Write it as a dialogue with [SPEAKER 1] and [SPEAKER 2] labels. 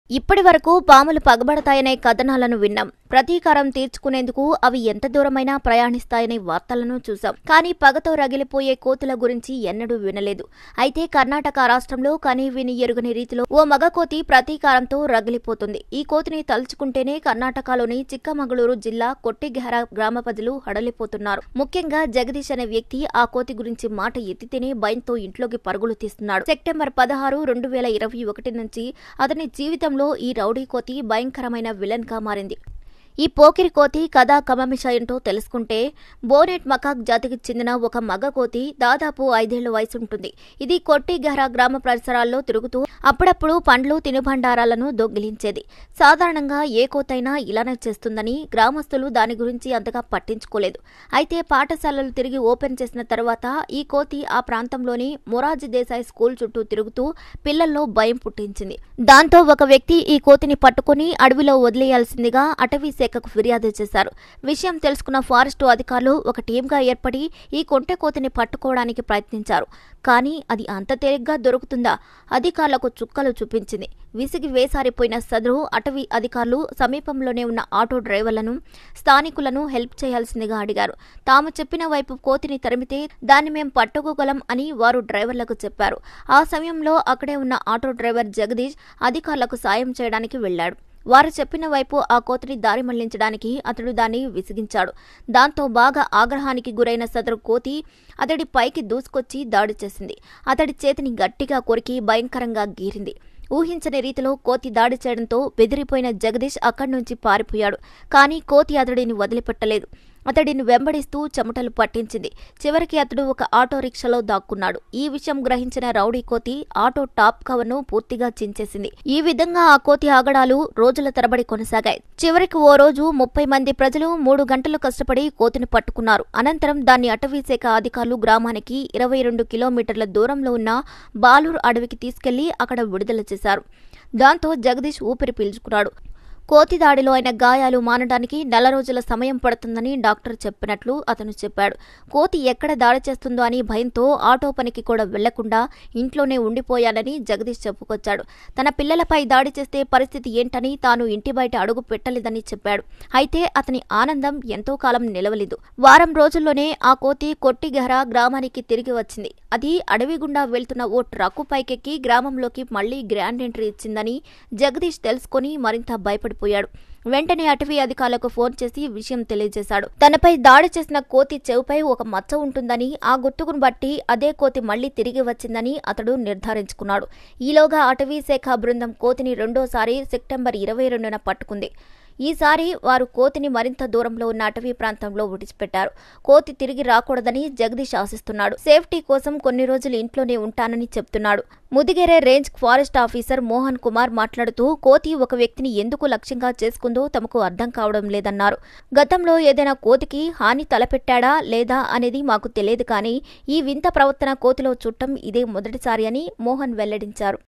[SPEAKER 1] ఇప్పటి వరకు పాములు పగబడతాయనే కథనాలను విన్నాం ప్రతీకారం తీర్చుకునేందుకు అవి ఎంత దూరమైనా ప్రయాణిస్తాయనే వార్తలను చూసాం కానీ పగతో రగిలిపోయే కోతుల గురించి ఎన్నడూ వినలేదు అయితే కర్ణాటక రాష్ట్రంలో కనీ విని ఎరుగని రీతిలో ఓ మగ కోతి ప్రతీకారంతో రగిలిపోతుంది ఈ కోతిని తలుచుకుంటేనే కర్ణాటకలోని చిక్కమగళూరు జిల్లా కొట్టిగెహర గ్రామ ప్రజలు హడలిపోతున్నారు ముఖ్యంగా జగదీష్ అనే వ్యక్తి ఆ కోతి గురించి మాట ఎత్తితేనే భయంతో ఇంట్లోకి పరుగులు తీస్తున్నాడు సెప్టెంబర్ పదహారు రెండు వేల ఇరవై ఒకటి నుంచి అతని జీవితంలో ఈ రౌడీ కోతి భయంకరమైన విలన్ గా మారింది ఈ పోకిరి కోతి కథ కమమిష ఏంటో తెలుసుకుంటే బోనెట్ మకాక్ జాతికి చెందిన ఒక మగ కోతి దాదాపు ఐదేళ్ల వయసు ఉంటుంది ఇది కొట్టి గహరా గ్రామ పరిసరాల్లో తిరుగుతూ అప్పుడప్పుడు పండ్లు తినుబండారాలను దొంగిలించేది సాధారణంగా ఏ కోతైనా ఇలానే చేస్తుందని గ్రామస్తులు దాని గురించి అంతగా పట్టించుకోలేదు అయితే పాఠశాలలు తిరిగి ఓపెన్ చేసిన తర్వాత ఈ కోతి ఆ ప్రాంతంలోని మొరార్జీ దేశాయ్ స్కూల్ చుట్టూ తిరుగుతూ పిల్లల్లో భయం పుట్టించింది దాంతో ఒక వ్యక్తి ఈ కోతిని పట్టుకుని అడవిలో వదిలేయాల్సిందిగా అటవీ శాఖకు ఫిర్యాదు చేశారు విషయం తెలుసుకున్న ఫారెస్టు అధికారులు ఒక టీంగా ఏర్పడి ఈ కొంటె కోతిని పట్టుకోవడానికి ప్రయత్నించారు కానీ అది అంత తేలిగ్గా దొరుకుతుందా అధికారులకు చుక్కలు చూపించింది విసిగి వేసారిపోయిన సదరు అటవీ అధికారులు సమీపంలోనే ఉన్న ఆటో డ్రైవర్లను స్థానికులను హెల్ప్ చేయాల్సిందిగా అడిగారు తాము చెప్పిన వైపు కోతిని తరిమితే దాన్ని మేం పట్టుకోగలం అని వారు డ్రైవర్లకు చెప్పారు ఆ సమయంలో అక్కడే ఉన్న ఆటో డ్రైవర్ జగదీష్ అధికారులకు సాయం చేయడానికి వెళ్లాడు వారు చెప్పిన వైపు ఆ కోతిని దారి మళ్లించడానికి అతడు దాన్ని విసిగించాడు దాంతో బాగా ఆగ్రహానికి గురైన సదరు కోతి అతడి పైకి దూసుకొచ్చి దాడి చేసింది అతడి చేతిని గట్టిగా కొరికి భయంకరంగా గీరింది ఊహించని రీతిలో కోతి దాడి చేయడంతో బెదిరిపోయిన జగదీష్ అక్కడి నుంచి పారిపోయాడు కానీ కోతి అతడిని వదిలిపెట్టలేదు అతడిని వెంబడిస్తూ చెమటలు పట్టించింది చివరికి అతడు ఒక ఆటో రిక్షాలో దాక్కున్నాడు ఈ విషయం గ్రహించిన రౌడీ కోతి ఆటో టాప్ కవర్ను పూర్తిగా చించేసింది ఈ విధంగా ఆ కోతి ఆగడాలు రోజుల తరబడి కొనసాగాయి చివరికి ఓ రోజు ముప్పై మంది ప్రజలు మూడు గంటలు కష్టపడి కోతిని పట్టుకున్నారు అనంతరం దాన్ని అటవీ శాఖ అధికారులు గ్రామానికి ఇరవై రెండు కిలోమీటర్ల దూరంలో ఉన్న బాలూరు అడవికి తీసుకెళ్లి అక్కడ విడుదల చేశారు దాంతో జగదీష్ ఊపిరి పీల్చుకున్నాడు కోతి దాడిలో అయిన గాయాలు మానడానికి నెల రోజుల సమయం పడుతుందని డాక్టర్ చెప్పినట్లు అతను చెప్పాడు కోతి ఎక్కడ దాడి చేస్తుందో అని భయంతో ఆటో పనికి కూడా వెళ్లకుండా ఇంట్లోనే ఉండిపోయానని జగదీష్ చెప్పుకొచ్చాడు తన పిల్లలపై దాడి చేస్తే పరిస్థితి ఏంటని తాను ఇంటి బయట అడుగు పెట్టలేదని చెప్పాడు అయితే అతని ఆనందం ఎంతో కాలం నిలవలేదు వారం రోజుల్లోనే ఆ కోతి కొట్టిగహర గ్రామానికి తిరిగి వచ్చింది అది అడవి గుండా వెళ్తున్న ఓ ట్రక్కు పైకెక్కి గ్రామంలోకి మళ్లీ గ్రాండ్ ఎంట్రీ ఇచ్చిందని జగదీష్ తెలుసుకుని మరింత భయపడిపోయాడు వెంటనే అటవీ అధికారులకు ఫోన్ చేసి విషయం తెలియజేశాడు తనపై దాడి చేసిన కోతి చెవుపై ఒక మచ్చ ఉంటుందని ఆ గుర్తుకును బట్టి అదే కోతి మళ్లీ తిరిగి వచ్చిందని అతడు నిర్ధారించుకున్నాడు ఈలోగా అటవీ శాఖ బృందం కోతిని రెండోసారి సెప్టెంబర్ ఇరవై రెండున పట్టుకుంది ఈసారి వారు కోతిని మరింత దూరంలో ఉన్న అటవీ ప్రాంతంలో విడిచిపెట్టారు కోతి తిరిగి రాకూడదని జగదీష్ ఆశిస్తున్నాడు సేఫ్టీ కోసం కొన్ని రోజులు ఇంట్లోనే ఉంటానని చెప్తున్నాడు Mudigere range forest officer Mohan Kumar మాట్లాడుతూ కోతి ఒక వ్యక్తిని ఎందుకు లక్ష్యంగా చేసుకుందో తమకు అర్థం కావడం లేదన్నారు గతంలో ఏదైనా కోతికి హాని తలపెట్టాడా లేదా అనేది మాకు తెలియదు కానీ ఈ వింత ప్రవర్తన కోతిలో చుట్టం ఇదే మొదటిసారి అని మోహన్ వెల్లడించారు